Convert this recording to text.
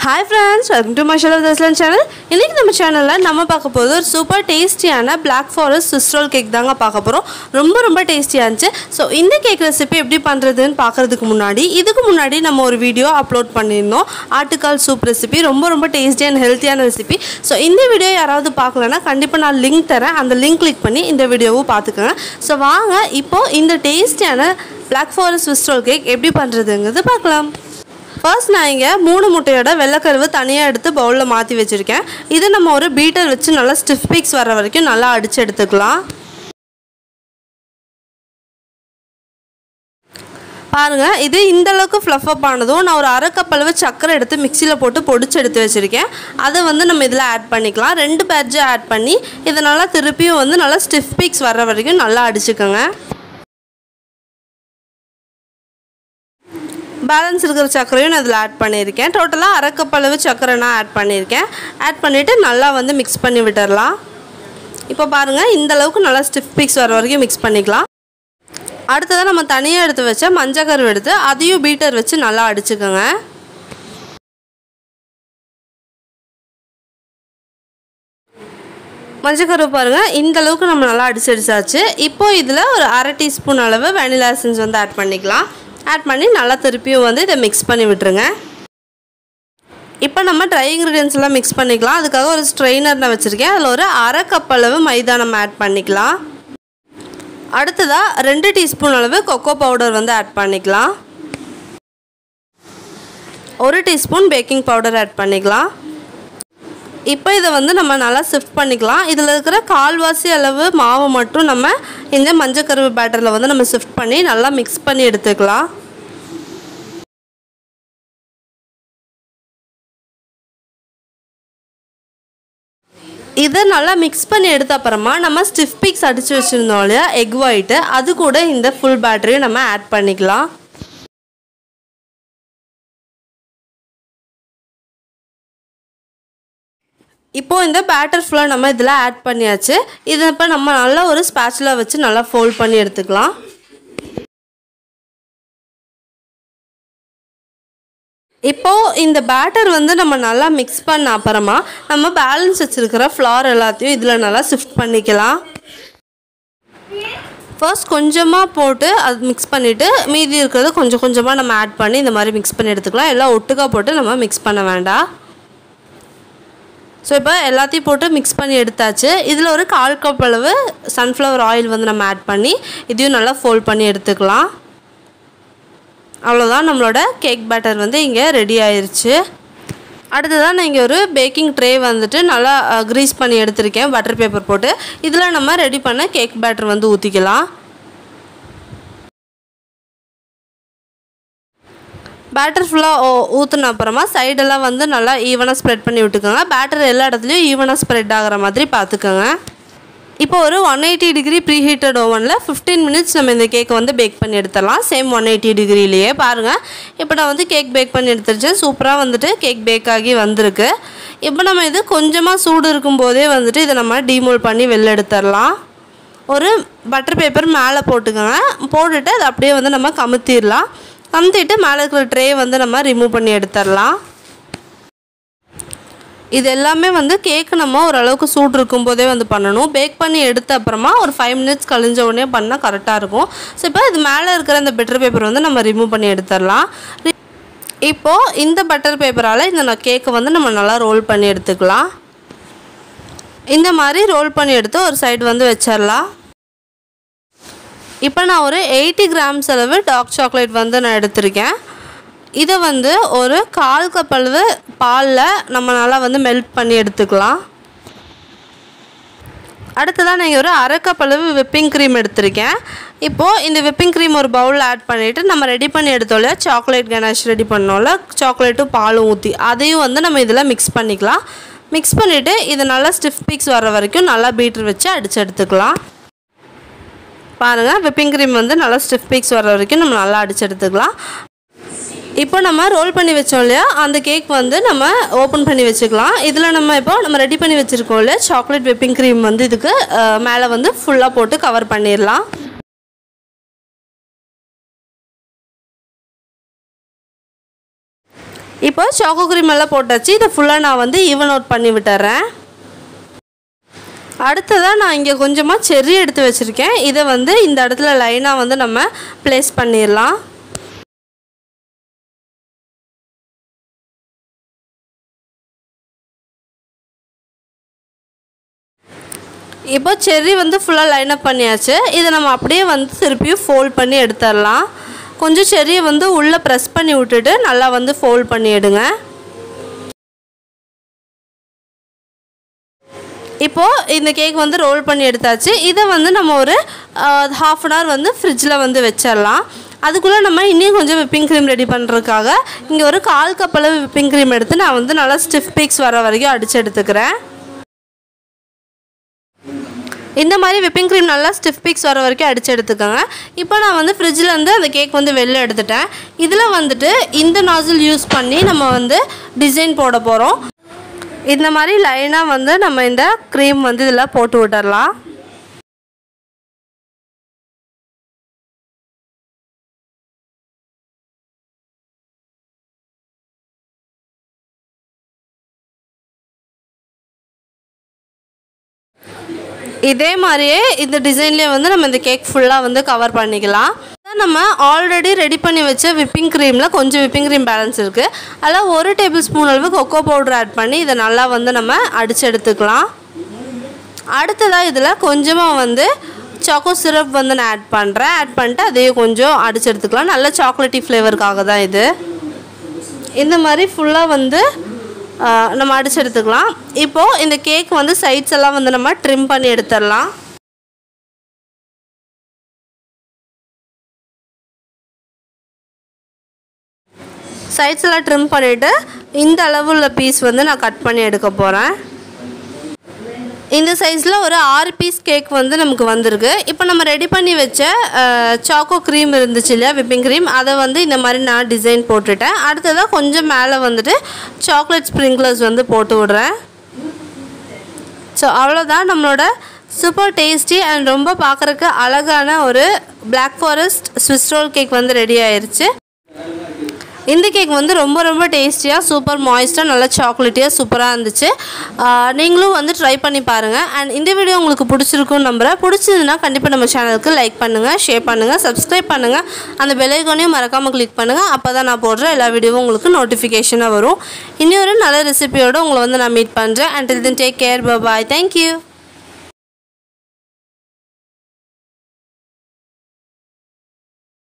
hi friends welcome to மஷாலா தஸ்லான் channel இன்றைக்கி நம்ம சேனலில் நம்ம பார்க்க போகிறது ஒரு சூப்பர் டேஸ்டியான Black ஃபாரஸ்ட் சிஸ்ட்ரோல் கேக் தாங்க பார்க்க போகிறோம் ரொம்ப ரொம்ப டேஸ்டியாக இருந்துச்சு ஸோ இந்த கேக் ரெசிபி எப்படி பண்ணுறதுன்னு பார்க்குறதுக்கு முன்னாடி இதுக்கு முன்னாடி நம்ம ஒரு வீடியோ அப்லோட் பண்ணியிருந்தோம் ஆட்டுக்கால் சூப் ரெசிபி ரொம்ப ரொம்ப டேஸ்டி அண்ட் ஹெல்த்தியான ரெசிபி ஸோ இந்த வீடியோ யாராவது பார்க்கலன்னா கண்டிப்பாக நான் லிங்க் தரேன் அந்த லிங்க் கிளிக் பண்ணி இந்த வீடியோவும் பார்த்துக்கோங்க ஸோ வாங்க இப்போது இந்த டேஸ்டியான Black ஃபாரஸ்ட் சிஸ்ட்ரோல் கேக் எப்படி பண்ணுறதுங்கிறது பார்க்கலாம் ஃபர்ஸ்ட் நான் இங்கே மூணு முட்டையோட வெள்ளைக்கருவு தனியாக எடுத்து பவுலில் மாற்றி வச்சுருக்கேன் இது நம்ம ஒரு பீட்டர் வச்சு நல்லா ஸ்டிஃப் பீக்ஸ் வர வரைக்கும் நல்லா அடித்து எடுத்துக்கலாம் பாருங்கள் இது இந்த அளவுக்கு ஃப்ளஃப் அப் ஆனதும் நான் ஒரு அரை கப் அளவு சக்கரை எடுத்து மிக்சியில் போட்டு பொடிச்சு எடுத்து வச்சுருக்கேன் அதை வந்து நம்ம இதில் ஆட் பண்ணிக்கலாம் ரெண்டு பேட்ஜை ஆட் பண்ணி இதை நல்லா திருப்பியும் வந்து நல்லா ஸ்டிஃப் பீக்ஸ் வர்ற வரைக்கும் நல்லா அடிச்சுக்கோங்க பேலன்ஸ் இருக்கிற சர்க்கரையும் நான் இதில் ஆட் பண்ணியிருக்கேன் டோட்டலாக அரை கப் அளவு சர்க்கரை நான் ஆட் பண்ணியிருக்கேன் ஆட் பண்ணிவிட்டு நல்லா வந்து மிக்ஸ் பண்ணி விட்டுடலாம் இப்போ பாருங்கள் இந்த அளவுக்கு நல்லா ஸ்டிஃப் பிக்ஸ் வர வரைக்கும் மிக்ஸ் பண்ணிக்கலாம் அடுத்ததாக நம்ம தனியாக எடுத்து வச்ச மஞ்சள் கருவு எடுத்து அதையும் பீட்டர் வச்சு நல்லா அடிச்சுக்கோங்க மஞ்சக்கருவு பாருங்கள் இந்த அளவுக்கு நம்ம நல்லா அடிச்சு அடிச்சாச்சு இப்போ இதில் ஒரு அரை டீஸ்பூன் அளவு வெனிலா எசன்ஸ் வந்து ஆட் பண்ணிக்கலாம் ஆட் பண்ணி நல்லா திருப்பியும் வந்து இதை மிக்ஸ் பண்ணி விட்டுருங்க இப்போ நம்ம ட்ரை இன்க்ரீடியன்ஸ் எல்லாம் மிக்ஸ் பண்ணிக்கலாம் அதுக்காக ஒரு ஸ்ட்ரெயினர் நான் வச்சுருக்கேன் அதில் ஒரு அரை கப் அளவு மைதா நம்ம ஆட் பண்ணிக்கலாம் அடுத்ததாக ரெண்டு டீஸ்பூன் அளவு கொக்கோ பவுடர் வந்து ஆட் பண்ணிக்கலாம் ஒரு டீஸ்பூன் பேக்கிங் பவுடர் ஆட் பண்ணிக்கலாம் இப்போ இதை வந்து நம்ம நல்லா சிஃப்ட் பண்ணிக்கலாம் இதில் இருக்கிற கால்வாசி அளவு மாவு மட்டும் நம்ம இந்த மஞ்சக்கருவு பேட்டரில் வந்து நம்ம சிஃப்ட் பண்ணி நல்லா மிக்ஸ் பண்ணி எடுத்துக்கலாம் இதை நல்லா மிக்ஸ் பண்ணி எடுத்த அப்புறமா நம்ம ஸ்டிஃப் பீக்ஸ் அடித்து வச்சுருந்தோம் இல்லையா எக் ஒயிட்டு அது கூட இந்த ஃபுல் பேட்டரியும் நம்ம ஆட் பண்ணிக்கலாம் இப்போது இந்த பேட்டர் ஃபுல்லாக நம்ம இதில் ஆட் பண்ணியாச்சு இதை இப்போ நம்ம நல்லா ஒரு ஸ்பேச்சுலா வச்சு நல்லா ஃபோல்ட் பண்ணி எடுத்துக்கலாம் இப்போது இந்த பேட்டர் வந்து நம்ம நல்லா மிக்ஸ் பண்ண அப்புறமா நம்ம பேலன்ஸ் வச்சுருக்கிற ஃப்ளார் எல்லாத்தையும் இதில் நல்லா ஷிஃப்ட் பண்ணிக்கலாம் ஃபர்ஸ்ட் கொஞ்சமாக போட்டு அது மிக்ஸ் பண்ணிவிட்டு மீதி இருக்கிறத கொஞ்சம் கொஞ்சமாக நம்ம ஆட் பண்ணி இந்த மாதிரி மிக்ஸ் பண்ணி எடுத்துக்கலாம் எல்லாம் ஒட்டுக்கா போட்டு நம்ம மிக்ஸ் பண்ண வேண்டாம் ஸோ இப்போ எல்லாத்தையும் போட்டு மிக்ஸ் பண்ணி எடுத்தாச்சு இதில் ஒரு கால் கப் அளவு சன்ஃப்ளவர் ஆயில் வந்து நம்ம ஆட் பண்ணி இதையும் நல்லா ஃபோல்ட் பண்ணி எடுத்துக்கலாம் அவ்வளோதான் நம்மளோட கேக் பேட்டர் வந்து இங்கே ரெடி ஆயிடுச்சு அடுத்ததாக நான் இங்கே ஒரு பேக்கிங் ட்ரே வந்துட்டு நல்லா க்ரீஸ் பண்ணி எடுத்திருக்கேன் பட்டர் பேப்பர் போட்டு இதில் நம்ம ரெடி பண்ண கேக் பேட்டர் வந்து ஊற்றிக்கலாம் பேட்டர் ஃபுல்லாக ஊற்றின அப்புறமா சைடெல்லாம் வந்து நல்லா ஈவனாக ஸ்ப்ரெட் பண்ணி விட்டுக்கோங்க பேட்டர் எல்லா இடத்துலையும் ஈவனாக ஸ்ப்ரெட் ஆகிற மாதிரி பார்த்துக்கோங்க இப்போ ஒரு one eighty degree preheated ஓவனில் ஃபிஃப்டீன் மினிட்ஸ் நம்ம இந்த கேக்கை வந்து பேக் பண்ணி எடுத்துடலாம் சேம் ஒன் எயிட்டி டிகிரிலேயே பாருங்கள் இப்போ நான் வந்து கேக் பேக் பண்ணி எடுத்துருச்சேன் சூப்பராக வந்துட்டு கேக் பேக் ஆகி வந்திருக்கு இப்போ நம்ம இது கொஞ்சமாக சூடு இருக்கும்போதே வந்துட்டு இதை நம்ம டீமோல் பண்ணி வெளில எடுத்துடலாம் ஒரு பட்டர் பேப்பர் மேலே போட்டுக்கோங்க போட்டுட்டு அதை அப்படியே வந்து நம்ம கமுத்திடலாம் கமுத்திட்டு மேலே இருக்கிற ட்ரே வந்து நம்ம ரிமூவ் பண்ணி எடுத்துடலாம் இது எல்லாமே வந்து கேக்கு நம்ம ஓரளவுக்கு சூடு இருக்கும்போதே வந்து பண்ணணும் பேக் பண்ணி எடுத்த அப்புறமா ஒரு ஃபைவ் மினிட்ஸ் கழிஞ்ச உடனே பண்ணால் கரெக்டாக இருக்கும் ஸோ இப்போ இது மேலே இருக்கிற இந்த பெட்டர் பேப்பர் வந்து நம்ம ரிமூவ் பண்ணி எடுத்துடலாம் இப்போது இந்த பட்டர் பேப்பரால் இந்த கேக்கை வந்து நம்ம நல்லா ரோல் பண்ணி எடுத்துக்கலாம் இந்த மாதிரி ரோல் பண்ணி எடுத்து ஒரு சைடு வந்து வச்சிடலாம் இப்போ நான் ஒரு எயிட்டி கிராம்ஸ் அளவு டார்க் சாக்லேட் வந்து நான் எடுத்திருக்கேன் இதை வந்து ஒரு கால் கப் அளவு பாலில் நம்ம நல்லா வந்து மெல்ட் பண்ணி எடுத்துக்கலாம் அடுத்ததாக நீங்கள் ஒரு அரை கப் அளவு விப்பிங் க்ரீம் எடுத்திருக்கேன் இப்போது இந்த விப்பிங் க்ரீம் ஒரு பவுலில் ஆட் பண்ணிவிட்டு நம்ம ரெடி பண்ணி எடுத்தோம்ல சாக்லேட் கனாஷ் ரெடி பண்ணோம்ல சாக்லேட்டும் பாலும் ஊற்றி அதையும் வந்து நம்ம இதில் மிக்ஸ் பண்ணிக்கலாம் மிக்ஸ் பண்ணிவிட்டு இது நல்லா ஸ்டிஃப் பீக்ஸ் வர வரைக்கும் நல்லா பீட்டர் வச்சு அடித்து எடுத்துக்கலாம் பாருங்கள் விப்பிங் க்ரீம் வந்து நல்லா ஸ்டிஃப் பீக்ஸ் வர வரைக்கும் நம்ம நல்லா அடித்து எடுத்துக்கலாம் இப்போ நம்ம ரோல் பண்ணி வச்சோம் இல்லையா அந்த கேக் வந்து நம்ம ஓப்பன் பண்ணி வச்சுக்கலாம் இதில் நம்ம இப்போ நம்ம ரெடி பண்ணி வச்சுருக்கோம் இல்லையா சாக்லேட் விப்பிங் க்ரீம் வந்து இதுக்கு மேலே வந்து ஃபுல்லாக போட்டு கவர் பண்ணிடலாம் இப்போ சாக்கோ க்ரீம் எல்லாம் போட்டாச்சு இதை ஃபுல்லாக நான் வந்து ஈவன் அவுட் பண்ணி விட்டுறேன் அடுத்ததாக நான் இங்கே கொஞ்சமாக செர்ரி எடுத்து வச்சுருக்கேன் இதை வந்து இந்த இடத்துல லைனாக வந்து நம்ம ப்ளேஸ் பண்ணிடலாம் இப்போ செர்ரி வந்து ஃபுல்லாக லைன் அப் பண்ணியாச்சு இதை நம்ம அப்படியே வந்து திருப்பியும் ஃபோல்ட் பண்ணி எடுத்துடலாம் கொஞ்சம் செர்ரியை வந்து உள்ளே ப்ரெஸ் பண்ணி விட்டுட்டு நல்லா வந்து ஃபோல்ட் பண்ணி எடுங்க இப்போது இந்த கேக் வந்து ரோல் பண்ணி எடுத்தாச்சு இதை வந்து நம்ம ஒரு ஹாஃப் அன் ஹவர் வந்து ஃப்ரிட்ஜில் வந்து வச்சிடலாம் அதுக்குள்ளே நம்ம இன்னும் கொஞ்சம் விப்பிங் க்ரீம் ரெடி பண்ணுறதுக்காக இங்கே ஒரு கால் கப் அளவு விப்பிங் க்ரீம் எடுத்து நான் வந்து நல்லா ஸ்டிஃப் பீக்ஸ் வர வரைக்கும் அடித்து எடுத்துக்கிறேன் இந்த மாதிரி விப்பிங் க்ரீம் நல்லா ஸ்டிஃப் பீக்ஸ் வர வரைக்கும் அடித்து எடுத்துக்கோங்க இப்போ நான் வந்து ஃப்ரிட்ஜில் அந்த கேக் வந்து வெளில எடுத்துட்டேன் இதில் வந்துட்டு இந்த நாசில் யூஸ் பண்ணி நம்ம வந்து டிசைன் போட போகிறோம் இந்த மாதிரி லைனாக வந்து நம்ம இந்த க்ரீம் வந்து இதில் போட்டு விட்டுடலாம் இதே மாதிரியே இந்த டிசைன்லேயே வந்து நம்ம இந்த கேக் ஃபுல்லாக வந்து கவர் பண்ணிக்கலாம் நம்ம ஆல்ரெடி ரெடி பண்ணி வச்ச விப்பிங் க்ரீமில் கொஞ்சம் விப்பிங் க்ரீம் பேலன்ஸ் இருக்குது அதில் ஒரு டேபிள் ஸ்பூன் அளவு கொக்கோ பவுடர் ஆட் பண்ணி இதை நல்லா வந்து நம்ம அடித்து எடுத்துக்கலாம் அடுத்ததாக இதில் கொஞ்சமாக வந்து சாக்கோ சிரப் வந்து நான் ஆட் பண்ணுறேன் ஆட் பண்ணிட்டு அதையும் கொஞ்சம் அடிச்சு எடுத்துக்கலாம் நல்ல சாக்லேட்டி ஃப்ளேவருக்காக தான் இது இந்த மாதிரி ஃபுல்லாக வந்து நம்ம அடிச்சு எடுத்துக்கலாம் இப்போது இந்த கேக் வந்து சைட்ஸ் எல்லாம் வந்து நம்ம ட்ரிம் பண்ணி எடுத்துடலாம் சைட்ஸ் எல்லாம் ட்ரிம் பண்ணிவிட்டு இந்த அளவு உள்ள பீஸ் வந்து நான் கட் பண்ணி எடுக்க போகிறேன் இந்த சைஸில் ஒரு ஆறு பீஸ் கேக் வந்து நமக்கு வந்திருக்கு இப்போ நம்ம ரெடி பண்ணி வச்ச சாக்கோ க்ரீம் இருந்துச்சு இல்லையா விப்பிங் க்ரீம் அதை வந்து இந்த மாதிரி நான் டிசைன் போட்டுட்டேன் அடுத்ததாக கொஞ்சம் மேலே வந்துட்டு சாக்லேட் ஸ்ப்ரிங்க்லர்ஸ் வந்து போட்டு விடுறேன் ஸோ அவ்வளோதான் நம்மளோட சூப்பர் டேஸ்டி அண்ட் ரொம்ப பார்க்குறக்கு அழகான ஒரு black forest Swiss roll cake வந்து ரெடி ஆயிடுச்சு இந்த கேக் வந்து ரொம்ப ரொம்ப டேஸ்டியாக சூப்பர் மாய்ஸ்டாக நல்லா சாக்லேட்டியாக சூப்பராக இருந்துச்சு நீங்களும் வந்து ட்ரை பண்ணி பாருங்கள் அண்ட் இந்த வீடியோ உங்களுக்கு பிடிச்சிருக்குன்னு நம்புகிறேன் பிடிச்சதுன்னா கண்டிப்பாக நம்ம சேனலுக்கு லைக் பண்ணுங்கள் ஷேர் பண்ணுங்கள் சப்ஸ்கிரைப் பண்ணுங்கள் அந்த பெலைக்கோனையும் மறக்காமல் கிளிக் பண்ணுங்கள் அப்போ தான் நான் போடுற எல்லா வீடியோவும் உங்களுக்கு நோட்டிஃபிகேஷனாக வரும் இன்னொரு நல்ல ரெசிபியோடு உங்களை வந்து நான் மீட் பண்ணுறேன் and then take care bye thank you